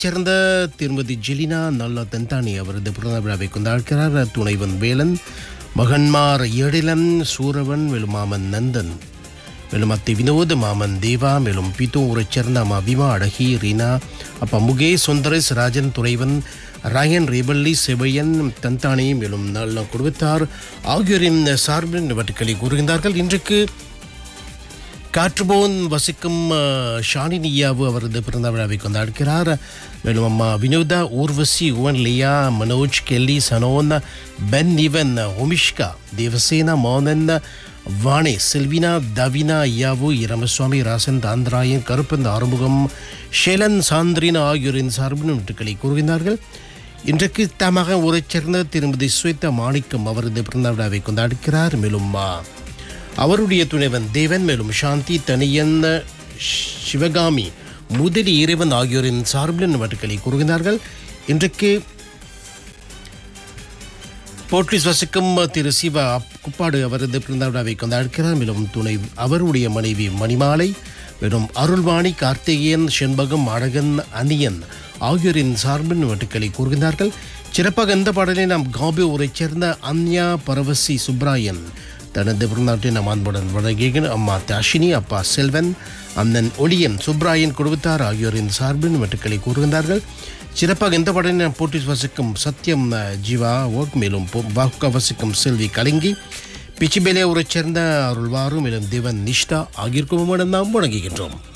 சேர்ந்த திருமதி ஜெலினா நல்ல தென்தானி அவரது பிறந்த விழாவை கொண்டாடுகிறார் துணைவன் வேலன் மகன்மார் எழிலன் சூரவன் மேலும் மாமன் நந்தன் மேலும் அத்தை வினோத் மாமன் தேவா மேலும் பித்தோ ஊரைச் சேர்ந்த அம்மா விமா அழகி ரீனா அப்பா முகேஷ் சுந்தரேஷ் ராஜன் துறைவன் ராயன் ரேபல்லி செவையன் தந்தானி மேலும் நல்ல குடும்பத்தார் ஆகியோரின் சார்பில் இவற்றுக்களை கூறுகின்றார்கள் இன்றைக்கு காற்றுபோன் வசிக்கும் அஹ், ஷாலினியாவு அவரது பிறந்த விழாவை கொண்டாடுகிறார் மேலும் அம்மா வினோதா ஊர்வசி உவன் லியா மனோஜ் கெல்லி சனோன் பென் இவன் ஒமிஷ்கா தேவசேனா மோனன் வாணி செல்வினா தவினா ஐயாவு இரமசுவாமி ராசன் தாந்திராயன் கருப்பந்த் ஆறுமுகம் ஷேலன் சாந்திரினா ஆகியோரின் சார்பில் விட்டுக்களை கூறுகின்றார்கள் இன்றைக்கு தமாக ஊரைச் சேர்ந்த திருமதி ஸ்வேதா மாணிக்கம் அவரது பிறந்த விழாவை கொண்டாடுகிறார் மேலும் ஆ, அவருடைய துணைவன் தேவன் மேலும் சாந்தி தனியன் சிவகாமி முதலி இறைவன் ஆகியோரின் சார்பில் வட்டுக்களை கூறுகிறார்கள் இன்றைக்கு போர்ட்லிஸ் வசிக்கும் திரு சிவா குப்பாடு அவரது பிறந்த விழாவை கொண்டாடுகிறார் மேலும் துணை அவருடைய மனைவி மணிமாலை மேலும் அருள்வாணி கார்த்திகேயன் செண்பகம் அழகன் அனியன் ஆகியோரின் சார்பின் வட்டுக்களை கூறுகிறார்கள் சிறப்பாக இந்த பாடலை நாம் காபி ஊரைச் சேர்ந்த அன்யா பரவசி சுப்ராயன் தனது பிறந்தாட்டை நம் அன்புடன் வழங்கிய அம்மா தாஷினி அப்பா செல்வன் அண்ணன் ஒளியன் சுப்ராயன் குடும்பத்தார் ஆகியோரின் சார்பின் வட்டுக்களை கூறுகின்றார்கள் சிறப்பாக இந்த படனை போட்டி வசிக்கும் சத்யம் அஹ், ஜீவா ஒர்க் மேலும் பொ- வாக்க வசிக்கும் செல்வி கலிங்கி பிச்சிபேலே ஊரைச் சேர்ந்த அருள்வாரு மேலும் தேவன் நிஷ்டா ஆகியோருக்கும் நாம் வழங்குகின்றோம்